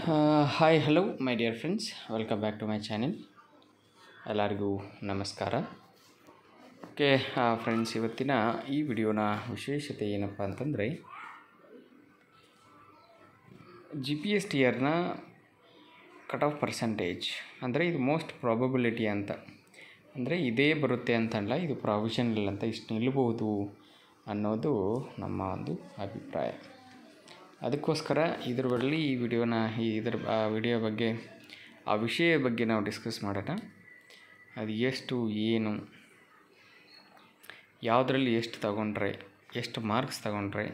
hi hello my dear friends welcome back to my channel ಎಲ್ಲರಿಗೂ ನಮಸ್ಕಾರ okay friends ಇವತ್ತಿನ ಈ ವಿಡಿಯೋನ ವಿಶೇಷತೆ ಏನಪ್ಪ ಅಂತಂದರೆ ಜಿ ಪಿ ಎಸ್ ಟಿ ಆರ್ನ ಕಟ್ ಆಫ್ ಪರ್ಸಂಟೇಜ್ ಅಂದರೆ ಇದು ಮೋಸ್ಟ್ ಪ್ರಾಬಬಿಲಿಟಿ ಅಂತ ಅಂದರೆ ಇದೇ ಬರುತ್ತೆ ಅಂತಲ್ಲ ಇದು ಪ್ರಾವಿಷನಲ್ ಅಂತ ಇಷ್ಟು ನಿಲ್ಬೋದು ಅನ್ನೋದು ನಮ್ಮ ಒಂದು ಅಭಿಪ್ರಾಯ ಅದಕ್ಕೋಸ್ಕರ ಇದ್ರ ಬಳಿ ಈ ವಿಡಿಯೋನ ಈ ಇದ್ರ ಆ ವಿಡಿಯೋ ಬಗ್ಗೆ ಆ ವಿಷಯ ಬಗ್ಗೆ ನಾವು ಡಿಸ್ಕಸ್ ಮಾಡೋಣ ಅದು ಎಷ್ಟು ಏನು ಯಾವುದರಲ್ಲಿ ಎಷ್ಟು ತಗೊಂಡ್ರೆ ಎಷ್ಟು ಮಾರ್ಕ್ಸ್ ತಗೊಂಡ್ರೆ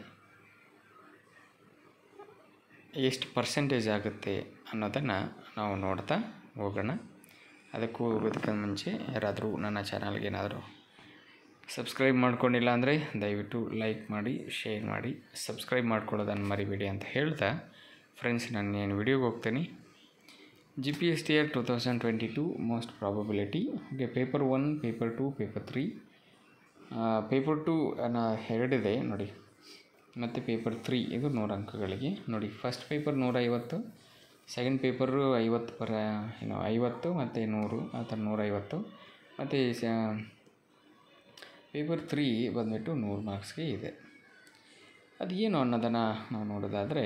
ಎಷ್ಟು ಪರ್ಸೆಂಟೇಜ್ ಆಗುತ್ತೆ ಅನ್ನೋದನ್ನು ನಾವು ನೋಡ್ತಾ ಹೋಗೋಣ ಅದಕ್ಕೂ ಹೋಗೋದಕ್ಕಿಂತ ಮುಂಚೆ ಯಾರಾದರೂ ನನ್ನ ಚಾನಲ್ಗೆ ಏನಾದರೂ ಸಬ್ಸ್ಕ್ರೈಬ್ ಮಾಡ್ಕೊಂಡಿಲ್ಲ ಅಂದರೆ ದಯವಿಟ್ಟು ಲೈಕ್ ಮಾಡಿ ಶೇರ್ ಮಾಡಿ ಸಬ್ಸ್ಕ್ರೈಬ್ ಮಾಡ್ಕೊಳ್ಳೋದನ್ನು ಮರಿಬೇಡಿ ಅಂತ ಹೇಳ್ತಾ ಫ್ರೆಂಡ್ಸ್ ನಾನು ಏನು ವಿಡಿಯೋಗೆ ಹೋಗ್ತೀನಿ G P S T R two thousand twenty two most probability okay paper one paper two paper three paper two ಅನ್ನೋ ಎರಡಿದೆ ನೋಡಿ ಮತ್ತು ಪೇಪರ್ ತ್ರೀ ಇದು ನೂರು ಅಂಕಗಳಿಗೆ ನೋಡಿ ಫಸ್ಟ್ ಪೇಪರ್ ನೂರೈವತ್ತು ಸೆಕೆಂಡ್ ಪೇಪರು ಐವತ್ತು ಪರ ಏನು ಐವತ್ತು ಮತ್ತು ನೂರು ಆ ಥರ ನೂರೈವತ್ತು ಮತ್ತು ಪೇಪರ್ ತ್ರೀ ಬಂದುಬಿಟ್ಟು ನೂರು ಮಾರ್ಕ್ಸ್ಗೆ ಇದೆ ಅದು ಏನು ಅನ್ನೋದನ್ನು ನಾವು ನೋಡೋದಾದರೆ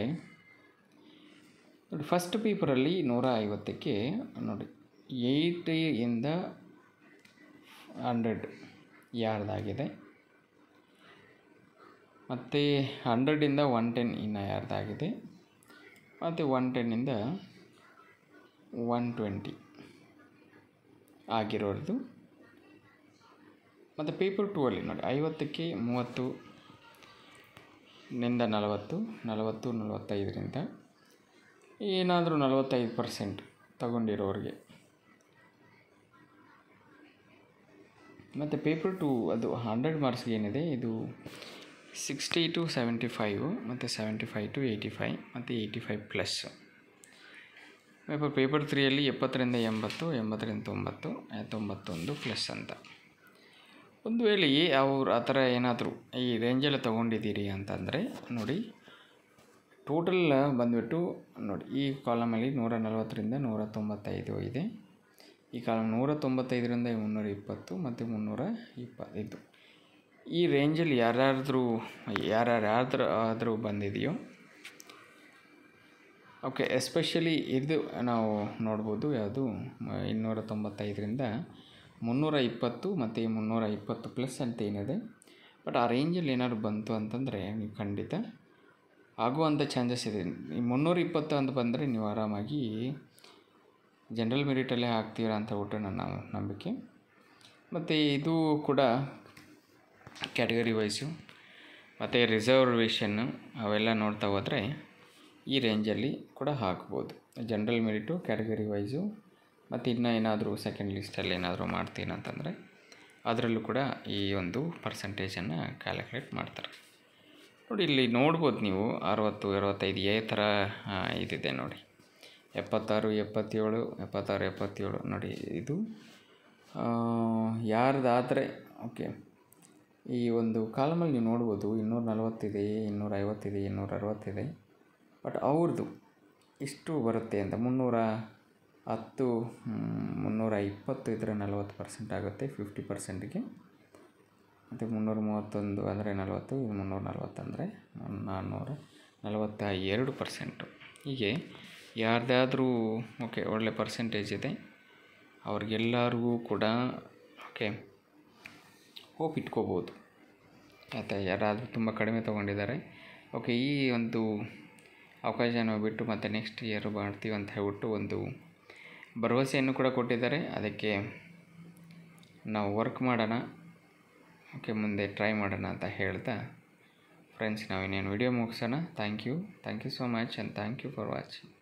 ನೋಡಿ ಫಸ್ಟ್ ಪೇಪರಲ್ಲಿ ನೂರ ಐವತ್ತಕ್ಕೆ ನೋಡಿ ಏಯ್ಟಿಂದ ಹಂಡ್ರೆಡ್ ಯಾರ್ದಾಗಿದೆ ಮತ್ತು ಹಂಡ್ರೆಡಿಂದ ಒನ್ ಟೆನ್ ಇನ್ನು ಯಾರ್ದಾಗಿದೆ ಮತ್ತು ಒನ್ ಟೆನ್ನಿಂದ ಒನ್ ಟ್ವೆಂಟಿ ಆಗಿರೋದು ಮತ್ತು ಪೇಪರ್ ಟೂ ಅಲ್ಲಿ ನೋಡಿ ಐವತ್ತಕ್ಕೆ ಮೂವತ್ತು ನಿಂದ ನಲವತ್ತು ನಲವತ್ತು ನಲವತ್ತೈದರಿಂದ ಏನಾದರೂ ನಲವತ್ತೈದು ಪರ್ಸೆಂಟ್ ತಗೊಂಡಿರೋರಿಗೆ ಮತ್ತು ಪೇಪರ್ ಟು ಅದು ಹಂಡ್ರೆಡ್ ಮಾರ್ಕ್ಸ್ಗೆ ಏನಿದೆ ಇದು ಸಿಕ್ಸ್ಟಿ ಟು ಸೆವೆಂಟಿ ಫೈವು ಮತ್ತು seventy five to eighty five ಮತ್ತು eighty five plus paper paper ತ್ರೀಯಲ್ಲಿ ಎಪ್ಪತ್ತರಿಂದ ಎಂಬತ್ತು ಎಂಬತ್ತರಿಂದ ತೊಂಬತ್ತು ತೊಂಬತ್ತೊಂದು ಪ್ಲಸ್ ಅಂತ ಒಂದು ವೇಳೆ ಅವ್ರು ಆ ಥರ ಏನಾದರೂ ಈ ರೇಂಜಲ್ಲಿ ತೊಗೊಂಡಿದ್ದೀರಿ ಅಂತಂದರೆ ನೋಡಿ ಟೋಟಲ್ ಬಂದುಬಿಟ್ಟು ನೋಡಿ ಈ ಕಾಲಮಲ್ಲಿ ನೂರ ನಲವತ್ತರಿಂದ ನೂರ ತೊಂಬತ್ತೈದು ಇದೆ ಈ ಕಾಲಮ್ ನೂರ ತೊಂಬತ್ತೈದರಿಂದ ಮುನ್ನೂರ ಇಪ್ಪತ್ತು ಮತ್ತು ಮುನ್ನೂರ ಇಪ್ಪತ್ತೈದು ಈ ರೇಂಜಲ್ಲಿ ಯಾರ್ಯಾರ್ದ್ರೂ ಯಾರ್ಯಾರು ಯಾರ್ದ್ರ ಆದರೂ ಬಂದಿದೆಯೋ ಓಕೆ ಎಸ್ಪೆಷಲಿ ಇದು ನಾವು ನೋಡ್ಬೋದು ಯಾವುದು ಇನ್ನೂರ ತೊಂಬತ್ತೈದರಿಂದ ಮುನ್ನೂರ ಇಪ್ಪತ್ತು ಮತ್ತು ಮುನ್ನೂರ ಇಪ್ಪತ್ತು ಪ್ಲಸ್ ಅಂತ ಏನಿದೆ ಬಟ್ ಆ ರೇಂಜಲ್ಲಿ ಏನಾದ್ರು ಬಂತು ಅಂತಂದರೆ ನೀವು ಖಂಡಿತ ಆಗುವಂಥ ಚಾನ್ಸಸ್ ಇದೆ ಈ ಮುನ್ನೂರ ಇಪ್ಪತ್ತು ಅಂತ ಬಂದರೆ ನೀವು ಆರಾಮಾಗಿ ಜನರಲ್ ಮೆರಿಟಲ್ಲೇ ಹಾಕ್ತೀರ ಅಂತ ಬಿಟ್ಟು ನನ್ನ ನಂಬಿಕೆ ಮತ್ತು ಇದು ಕೂಡ ಕ್ಯಾಟಗರಿ ವೈಸು ಮತ್ತು ರಿಸರ್ವೇಷನ್ನು ಅವೆಲ್ಲ ನೋಡ್ತಾ ಹೋದರೆ ಈ ರೇಂಜಲ್ಲಿ ಕೂಡ ಹಾಕ್ಬೋದು ಜನರಲ್ ಮೆರಿಟು ಕ್ಯಾಟಗರಿ ವೈಸು ಮತ್ತು ಇನ್ನೂ ಏನಾದರೂ ಸೆಕೆಂಡ್ ಲಿಸ್ಟಲ್ಲಿ ಏನಾದರೂ ಮಾಡ್ತೀನಿ ಅಂತಂದರೆ ಅದರಲ್ಲೂ ಕೂಡ ಈ ಒಂದು ಪರ್ಸಂಟೇಜನ್ನು ಕ್ಯಾಲ್ಕುಲೇಟ್ ಮಾಡ್ತಾರೆ ನೋಡಿ ಇಲ್ಲಿ ನೋಡ್ಬೋದು ನೀವು ಅರವತ್ತು ಅರವತ್ತೈದು ಎ ಥರ ಇದಿದೆ ನೋಡಿ ಎಪ್ಪತ್ತಾರು ಎಪ್ಪತ್ತೇಳು ಎಪ್ಪತ್ತಾರು ಎಪ್ಪತ್ತೇಳು ನೋಡಿ ಇದು ಯಾರ್ದಾದರೆ ಓಕೆ ಈ ಒಂದು ಕಾಲಮಲ್ಲಿ ನೀವು ನೋಡ್ಬೋದು ಇನ್ನೂರ ನಲವತ್ತಿದೆ ಇನ್ನೂರ ಐವತ್ತಿದೆ ಇನ್ನೂರ ಅರವತ್ತಿದೆ ಬಟ್ ಅವ್ರದ್ದು ಇಷ್ಟು ಬರುತ್ತೆ ಅಂತ ಮುನ್ನೂರ ಹತ್ತು ಮುನ್ನೂರ ಇಪ್ಪತ್ತು ಇದ್ದರೆ ನಲವತ್ತು ಪರ್ಸೆಂಟ್ ಆಗುತ್ತೆ ಫಿಫ್ಟಿ ಪರ್ಸೆಂಟಿಗೆ ಮತ್ತು ಮುನ್ನೂರ ಮೂವತ್ತೊಂದು ಅಂದರೆ ನಲವತ್ತು ಇದು ಮುನ್ನೂರ ನಲವತ್ತು ಅಂದರೆ ನಾನ್ನೂರ ನಲವತ್ತ ಎರಡು ಪರ್ಸೆಂಟು ಹೀಗೆ ಯಾರ್ದಾದ್ರೂ ಓಕೆ ಒಳ್ಳೆ ಪರ್ಸೆಂಟೇಜ್ ಇದೆ ಅವ್ರಿಗೆಲ್ಲರಿಗೂ ಕೂಡ ಓಕೆ ಹೋಪ್ ಇಟ್ಕೋಬೋದು ಆಯಿತಾ ಯಾರಾದರೂ ತುಂಬ ಕಡಿಮೆ ತೊಗೊಂಡಿದ್ದಾರೆ ಓಕೆ ಈ ಒಂದು ಅವಕಾಶನ ಬಿಟ್ಟು ಮತ್ತು ನೆಕ್ಸ್ಟ್ ಇಯರ್ ಮಾಡ್ತೀವಿ ಅಂತ ಹೇಳ್ಬಿಟ್ಟು ಒಂದು ಭರವಸೆಯನ್ನು ಕೂಡ ಕೊಟ್ಟಿದ್ದಾರೆ ಅದಕ್ಕೆ ನಾವು ವರ್ಕ್ ಮಾಡೋಣ ಓಕೆ ಮುಂದೆ ಟ್ರೈ ಮಾಡೋಣ ಅಂತ ಹೇಳ್ತಾ ಫ್ರೆಂಡ್ಸ್ ನಾವು ಇನ್ನೇನು ವಿಡಿಯೋ ಮುಗಿಸೋಣ thank you thank you so much and thank you for watching